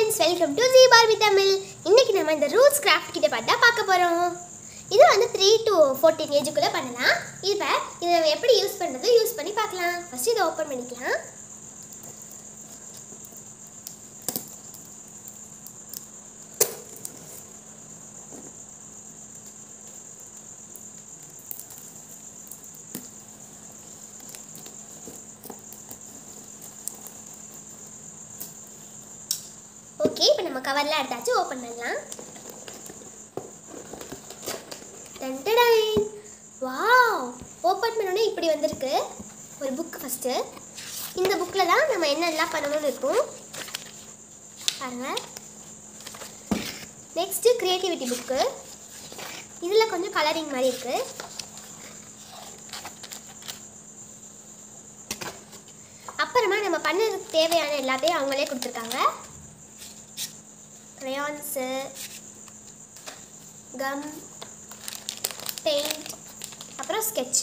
friends welcome to ஜி பார்வி தமிழ் இன்னைக்கு நம்ம இந்த ரூட்ஸ் கிராஃப்ட் கிட்ட பார்த்தா பார்க்க போகிறோம் இது வந்து த்ரீ டு ஃபோர்டீன் ஏஜுக்குள்ளே பண்ணலாம் இப்போ இதை நம்ம எப்படி யூஸ் பண்ணுறது யூஸ் பண்ணி பார்க்கலாம் ஃபஸ்ட்டு இதை ஓப்பன் பண்ணிக்கலாம் ஓகே இப்போ நம்ம கவர்லாம் எடுத்தாச்சு ஓப்பன் பண்ணலாம் டன்டடைன் வாவ் ஓப்பன் பண்ணோன்னே இப்படி வந்திருக்கு ஒரு புக் ஃபஸ்ட்டு இந்த புக்கில் தான் நம்ம என்னெல்லாம் பண்ணணும்னு இருக்கும் பாருங்க நெக்ஸ்ட்டு க்ரியேட்டிவிட்டி புக்கு இதில் கொஞ்சம் கலரிங் மாதிரி இருக்குது அப்புறமா நம்ம பண்ணதுக்கு தேவையான எல்லாத்தையும் அவங்களே கொடுத்துருக்காங்க க்ரையான்ஸு கம் பெயிண்ட் அப்புறம் ஸ்கெட்ச்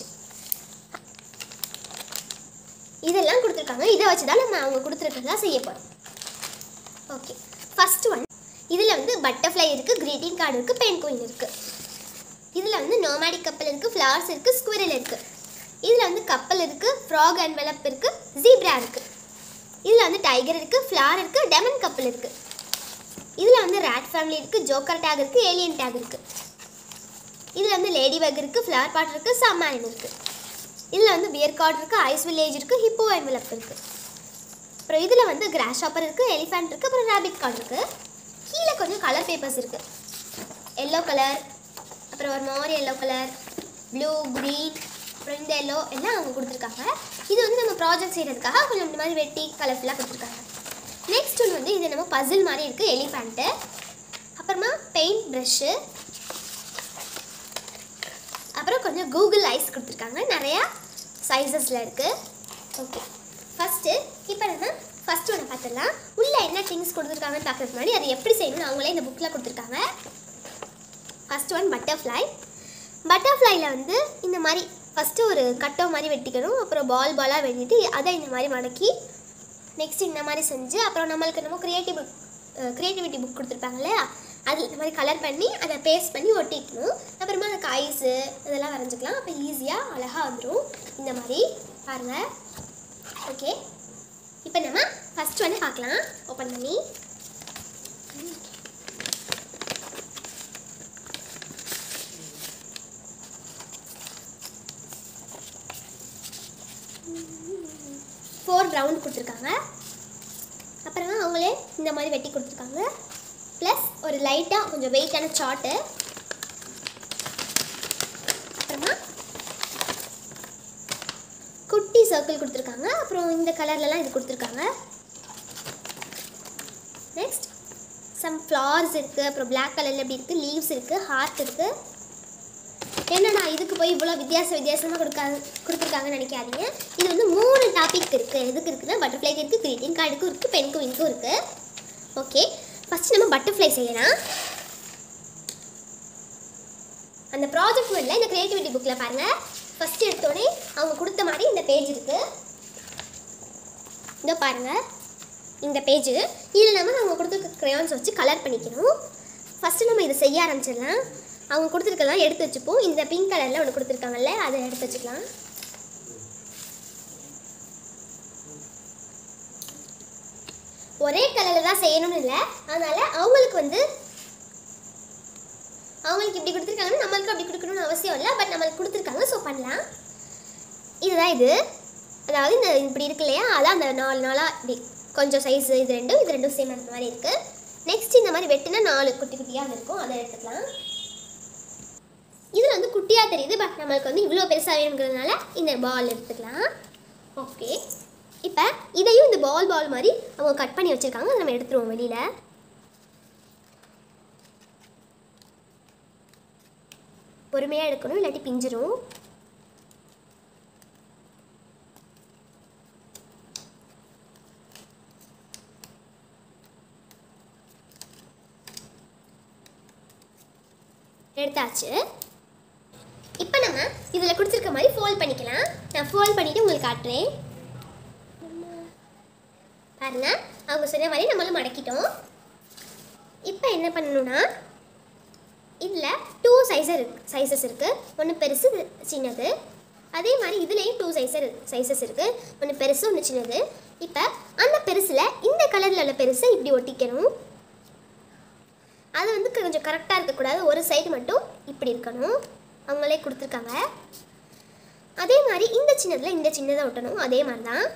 இதெல்லாம் கொடுத்துருக்காங்க இதை வச்சு தான் நம்ம அவங்க கொடுத்துருக்கறதா செய்ய போகிறோம் ஓகே ஃபஸ்ட் ஒன் இதில் வந்து பட்டர்ஃப்ளை இருக்குது க்ரீட்டிங் கார்டு இருக்குது பெயின் குயின் இருக்குது இதில் வந்து நோமேடிக் கப்பல் இருக்குது ஃப்ளவர்ஸ் இருக்குது ஸ்குவிரல் இருக்குது இதில் வந்து கப்பல் இருக்குது ஃப்ராக் அன்வெலப் இருக்குது ஜீப்ரா இருக்குது இதில் வந்து டைகர் இருக்குது ஃப்ளார் இருக்குது டெமன் கப்பல் இருக்குது இதில் வந்து ரேட் ஃபேமிலி இருக்குது ஜோக்கர் டேக் இருக்குது ஏலியன் டேக் இருக்குது இதில் வந்து லேடி பக் இருக்குது ஃப்ளவர் பாட் இருக்குது சம்மாரின் இருக்குது இதில் வந்து பியர் கார்டு இருக்குது ஐஸ் வில்லேஜ் இருக்குது ஹிப்போ என்வலப் இருக்குது அப்புறம் இதில் வந்து கிராஸ் ஷாப்பர் இருக்குது எலிஃபென்ட் இருக்குது அப்புறம் ரேபிட் கார்டு இருக்குது கீழே கொஞ்சம் கலர் பேப்பர்ஸ் இருக்குது எல்லோ கலர் அப்புறம் ஒரு மாதிரி எல்லோ கலர் ப்ளூ க்ரீன் அப்புறம் இந்த எல்லோ எல்லாம் அவங்க கொடுத்துருக்காங்க இது வந்து நம்ம ப்ராஜெக்ட் செய்கிறதுக்காக கொஞ்சம் இந்த மாதிரி வெட்டி கலர்ஃபுல்லாக கொடுத்துருக்காங்க நெக்ஸ்ட் ஒன்று வந்து இது நம்ம பசில் மாதிரி இருக்குது எலிஃபண்ட்டு அப்புறமா பெயிண்ட் ப்ரஷ்ஷு அப்புறம் கொஞ்சம் கூகுள் ஐஸ் கொடுத்துருக்காங்க நிறையா சைஸஸில் இருக்குது ஓகே ஃபஸ்ட்டு இப்போ நம்ம ஃபஸ்ட் ஒன்று பார்த்துடலாம் உள்ளே என்ன திங்ஸ் கொடுத்துருக்காங்கன்னு பார்க்குறதுக்கு முன்னாடி அதை எப்படி செய்யணும்னு அவங்களே இந்த புக்கில் கொடுத்துருக்காங்க ஃபஸ்ட் ஒன் பட்டர்ஃப்ளை பட்டர்ஃப்ளைல வந்து இந்த மாதிரி ஃபஸ்ட்டு ஒரு கட்டோ மாதிரி வெட்டிக்கணும் அப்புறம் பால் பாலாக வெட்டிட்டு அதை இந்த மாதிரி மடக்கி நெக்ஸ்ட் இந்த மாதிரி செஞ்சு அப்புறம் நம்மளுக்கு என்னமோ க்ரியேட்டிவ் க்ரியேட்டிவிட்டி புக் கொடுத்துருப்பாங்க இல்லையா அது இந்த மாதிரி கலர் பண்ணி அதை பேஸ்ட் பண்ணி ஒட்டிக்கணும் அப்புறமா அதுக்கு ஐஸு இதெல்லாம் வரைஞ்சிக்கலாம் அப்போ ஈஸியாக அழகாக வந்துடும் இந்த மாதிரி பாருங்கள் ஓகே இப்போ நம்ம ஃபஸ்ட் வந்து பார்க்கலாம் ஓப்பன் பண்ணி ஃபோர் ரவுண்ட் கொடுத்துருக்காங்க அப்புறமா அவங்களே இந்த மாதிரி வெட்டி கொடுத்துருக்காங்க ப்ளஸ் ஒரு லைட்டாக கொஞ்சம் வெயிட்டான சார்ட்டு அப்புறமா குட்டி சர்க்கிள் கொடுத்துருக்காங்க அப்புறம் இந்த கலர்லலாம் இது கொடுத்துருக்காங்க நெக்ஸ்ட் சம் ஃப்ளார்ஸ் இருக்குது அப்புறம் பிளாக் கலரில் எப்படி இருக்குது லீவ்ஸ் இருக்குது ஹார்ட் இருக்குது என்னடா இதுக்கு போய் இவ்வளோ வித்தியாச வித்தியாசமாக கொடுக்காங்க கொடுத்துருக்காங்கன்னு நினைக்காதீங்க இது வந்து மூணு டாபிக் இருக்குது எதுக்கு இருக்குன்னா பட்டர்ஃப்ளைக்கு இருக்குது க்ரீட்டிங் கார்டுக்கும் இருக்குது பென் குவினுக்கும் இருக்குது ஓகே ஃபஸ்ட் நம்ம பட்டர்ஃப்ளை செய்யலாம் அந்த ப்ராஜெக்ட் வேர்டில் இந்த க்ரியேட்டிவிட்டி புக்கில் பாருங்கள் ஃபஸ்ட் எடுத்தோடனே அவங்க கொடுத்த மாதிரி இந்த பேஜ் இருக்குது இதோ பாருங்கள் இந்த பேஜ் இதில் நம்ம அவங்க கொடுத்துருக்க க்ரையான்ஸ் வச்சு கலர் பண்ணிக்கணும் ஃபஸ்ட்டு நம்ம இதை செய்ய ஆரம்பிச்சிடலாம் அவங்க கொடுத்துருக்கலாம் எடுத்து வச்சுப்போம் இந்த பிங்க் கலரில் ஒன்று கொடுத்துருக்காங்கல்ல அதை எடுத்து வச்சுக்கலாம் ஒரே கலரில் தான் செய்யணும்னு இல்லை அதனால் அவங்களுக்கு வந்து அவங்களுக்கு இப்படி கொடுத்துருக்காங்கன்னா நம்மளுக்கு அப்படி கொடுக்கணும்னு அவசியம் இல்லை பட் நம்மளுக்கு கொடுத்துருக்காங்க ஸோ பண்ணலாம் இதுதான் இது அதாவது இந்த இப்படி இருக்கு இல்லையா அதான் அந்த நாலு நாளாக இப்படி கொஞ்சம் சைஸ் இது ரெண்டும் இது ரெண்டும் சேம் அந்த மாதிரி இருக்குது நெக்ஸ்ட் இந்த மாதிரி வெட்டினா நாலு குட்டி குட்டியாக இருக்கும் அதை எடுத்துக்கலாம் இதில் வந்து குட்டியாக தெரியுது பட் நம்மளுக்கு வந்து இவ்வளோ பெருசாக வேணுங்கிறதுனால இந்த பால் எடுத்துக்கலாம் ஓகே இப்போ இதையும் இந்த பால் பால் மாதிரி அவங்க கட் பண்ணி வச்சுருக்காங்க அதை நம்ம எடுத்துருவோம் வெளியில் பொறுமையாக எடுக்கணும் இல்லாட்டி பிஞ்சிரும் எடுத்தாச்சு இப்போ நம்ம இதில் கொடுத்துருக்க மாதிரி ஃபோல்ட் பண்ணிக்கலாம் நான் ஃபோல்ட் பண்ணிவிட்டு உங்களுக்கு காட்டுறேன் பாருங்க அவங்க சொன்ன மாதிரி நம்மளும் மடக்கிட்டோம் இப்போ என்ன பண்ணணும்னா இதில் டூ சைஸர் இருக்கு சைஸஸ் இருக்குது ஒன்று பெருசு இது சின்னது அதே மாதிரி இதுலேயும் டூ சைஸர் சைஸஸ் இருக்குது ஒன்று பெருசு ஒன்று சின்னது இப்போ அந்த பெருசில் இந்த கலரில் உள்ள பெருசை இப்படி ஒட்டிக்கணும் அது வந்து கொஞ்சம் கரெக்டாக இருக்கக்கூடாது ஒரு சைடு மட்டும் இப்படி இருக்கணும் அவங்களே கொடுத்துருக்காங்க அதே மாதிரி இந்த சின்னதில் இந்த சின்னதை ஒட்டணும் அதே மாதிரி தான்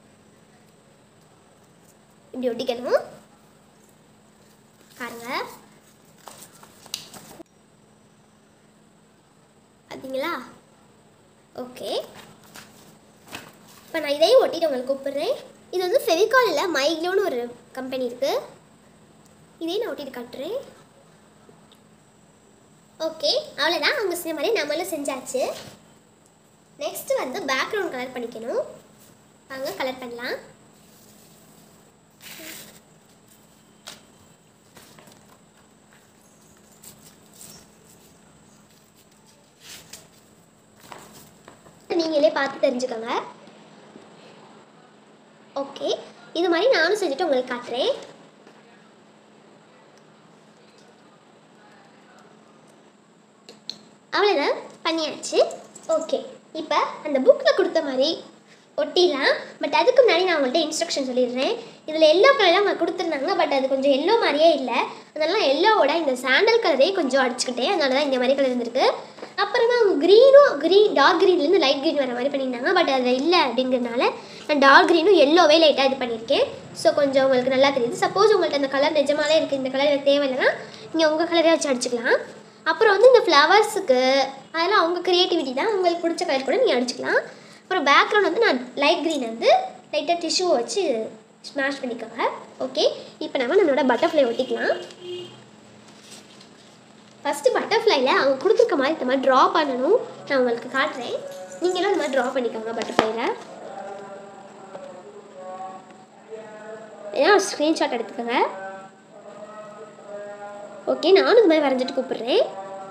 இப்படி ஒட்டிக்கணும் பாருங்க பார்த்தீங்களா ஓகே இப்போ நான் இதையும் ஒட்டிட்டு உங்களுக்கு கூப்பிடுறேன் இது வந்து ஃபெவிகாலில் மைக்லோன்னு ஒரு கம்பெனி இருக்குது இதையும் நான் ஒட்டிட்டு காட்டுறேன் ஓகே அவ்வளோதான் அவங்க செஞ்ச மாதிரி நம்மளும் செஞ்சாச்சு நெக்ஸ்ட் வந்து பேக்ரவுண்ட் கலர் பண்ணிக்கணும் வாங்க கலர் பண்ணலாம் நீங்களே பார்த்து தெரிஞ்சுக்கோங்க ஓகே இது மாதிரி நானும் செஞ்சுட்டு உங்களுக்கு காட்டுறேன் அவ்வளோதான் பண்ணியாச்சு ஓகே இப்போ அந்த புக்கில் கொடுத்த மாதிரி ஒட்டிடலாம் பட் அதுக்கு முன்னாடி நான் உங்கள்கிட்ட இன்ஸ்ட்ரக்ஷன் சொல்லிடுறேன் இதில் எல்லோ கலர் அவங்க கொடுத்துருந்தாங்க பட் அது கொஞ்சம் எல்லோ மாதிரியே இல்லை அதனால எல்லோவோட இந்த சாண்டல் கலரே கொஞ்சம் அடிச்சுக்கிட்டேன் அதனால தான் இந்த மாதிரி கலர் இருந்திருக்கு அப்புறமா அவங்க க்ரீனும் க்ரீன் டார்க் க்ரீன்லேருந்து லைட் க்ரீன் வர மாதிரி பண்ணியிருந்தாங்க பட் அதில் இல்லை அப்படிங்கிறதுனால நான் டார்க் க்ரீனும் எல்லோவே லைட்டாக இது பண்ணியிருக்கேன் ஸோ கொஞ்சம் உங்களுக்கு நல்லா தெரியுது சப்போஸ் உங்களுக்கு அந்த கலர் நிஜமாலே இருக்குது இந்த கலர் எனக்கு தேவையில்லைன்னா நீங்கள் உங்கள் கலரே வச்சு அடிச்சுக்கலாம் அப்புறம் வந்து இந்த ஃப்ளவர்ஸுக்கு அதெல்லாம் அவங்க க்ரியேட்டிவிட்டி தான் உங்களுக்கு பிடிச்ச கலர் கூட நீங்கள் அடிச்சுக்கலாம் அப்புறம் பேக்ரவுண்ட் வந்து நான் லைட் க்ரீன் வந்து லைட்டாக டிஷ்யூவை வச்சு ஸ்மாஷ் பண்ணிக்கோங்க ஓகே இப்போ நம்ம நம்மளோட பட்டர்ஃப்ளை ஒட்டிக்கலாம் ஃபஸ்ட்டு பட்டர்ஃப்ளைல அவங்க கொடுத்துருக்க மாதிரி இந்த மாதிரி ட்ரா பண்ணணும் நான் உங்களுக்கு காட்டுறேன் நீங்களும் இந்த மாதிரி ட்ரா பண்ணிக்கோங்க பட்டர்ஃப்ளைல ஏன்னா ஸ்க்ரீன்ஷாட் எடுத்துக்கோங்க ஓகே நானும் இந்த மாதிரி வரைஞ்சிட்டு கூப்பிடுறேன்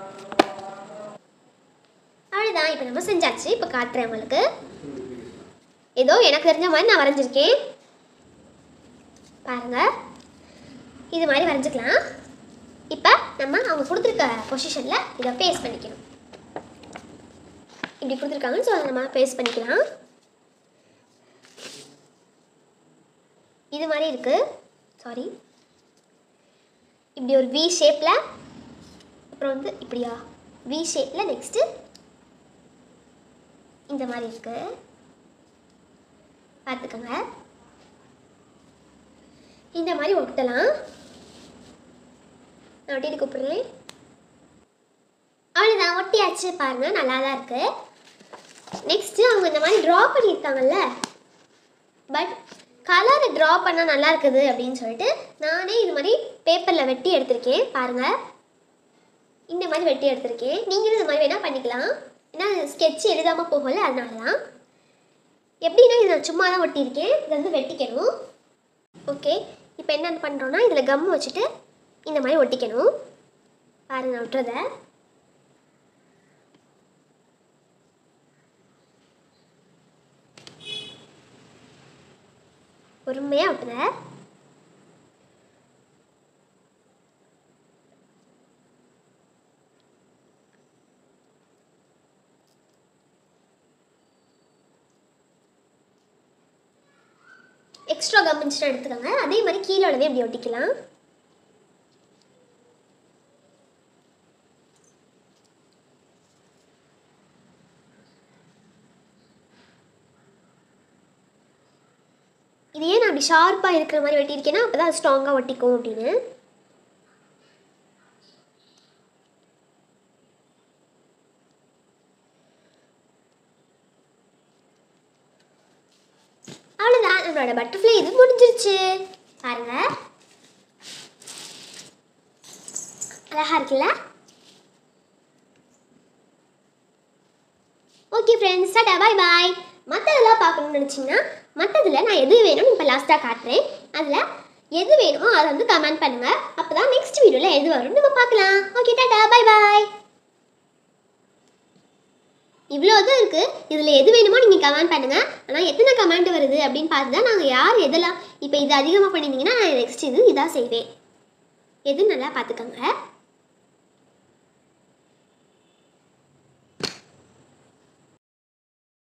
அவ்வளோதான் இப்போ நம்ம செஞ்சாச்சு இப்போ காட்டுறேன் உங்களுக்கு ஏதோ எனக்கு தெரிஞ்ச மாதிரி நான் வரைஞ்சிருக்கேன் பாருங்க இது மாதிரி வரைஞ்சிக்கலாம் இப்போ நம்ம அவங்க கொடுத்துருக்க பொசிஷனில் இதை பேஸ்ட் பண்ணிக்கணும் இப்படி கொடுத்துருக்காங்கன்னு ஸோ அதை நம்ம பேஸ்ட் பண்ணிக்கலாம் இது மாதிரி இருக்குது சாரி இப்படி ஒரு வி ஷேப்பில் அப்புறம் வந்து இப்படியா வி ஷேப்பில் நெக்ஸ்ட்டு இந்த மாதிரி இருக்கு பார்த்துக்கோங்க இந்த மாதிரி ஒட்டலாம் நான் ஒட்டிட்டு கூப்பிடுறேன் அவ்வளோதான் ஒட்டியாச்சு பாருங்க நல்லா தான் இருக்கு நெக்ஸ்ட்டு அவங்க இந்த மாதிரி ட்ரா பண்ணியிருக்காங்கல்ல பட் கலரை ட்ரா பண்ணால் நல்லா இருக்குது அப்படின்னு சொல்லிட்டு நானே இது மாதிரி பேப்பரில் வெட்டி எடுத்திருக்கேன் பாருங்கள் இந்த மாதிரி வெட்டி எடுத்திருக்கேன் நீங்களும் இந்த மாதிரி வேணால் பண்ணிக்கலாம் ஏன்னா ஸ்கெட்ச் எழுதாமல் போகல அதனால தான் எப்படின்னா இது நான் சும்மா தான் ஒட்டியிருக்கேன் இதை வந்து வெட்டிக்கணும் ஓகே இப்போ என்ன பண்ணுறோன்னா இதில் கம் வச்சுட்டு இந்த மாதிரி ஒட்டிக்கணும் பாருங்க நான் விட்டுறத பொறுமையாக விட்டுற எக்ஸ்ட்ரா கம் இருந்துச்சுன்னா எடுத்துக்கோங்க அதே மாதிரி கீழே உள்ளதே இப்படி ஒட்டிக்கலாம் இது ஏன் நான் அப்படி ஷார்ப்பாக இருக்கிற மாதிரி வெட்டியிருக்கேன்னா அப்போ தான் ஸ்ட்ராங்காக ஒட்டிக்கும் அப்படின்னு அவ்வளோதான் நம்மளோட பட்டர்ஃப்ளை இது முடிஞ்சிருச்சு பாருங்க அழகா இருக்குல்ல okay friends tata bye bye மற்றதெல்லாம் பார்க்கணும்னு நினச்சிங்கன்னா மற்றதில் நான் எது வேணும்னு இப்போ லாஸ்ட்டாக காட்டுறேன் அதில் எது வேணுமோ அதை வந்து கமெண்ட் பண்ணுங்கள் அப்போ தான் நெக்ஸ்ட் வீடியோவில் எது வரும்னு நம்ம பார்க்கலாம் ஓகே டாடா பாய் பாய் இவ்வளோ தான் இருக்குது இதில் எது வேணுமோ நீங்கள் கமெண்ட் பண்ணுங்கள் ஆனால் எத்தனை கமெண்ட் வருது அப்படின்னு பார்த்து தான் நாங்கள் யார் எதெல்லாம் இப்போ இது அதிகமாக பண்ணியிருந்தீங்கன்னா நான் நெக்ஸ்ட் இது இதாக செய்வேன் எது நல்லா பார்த்துக்கோங்க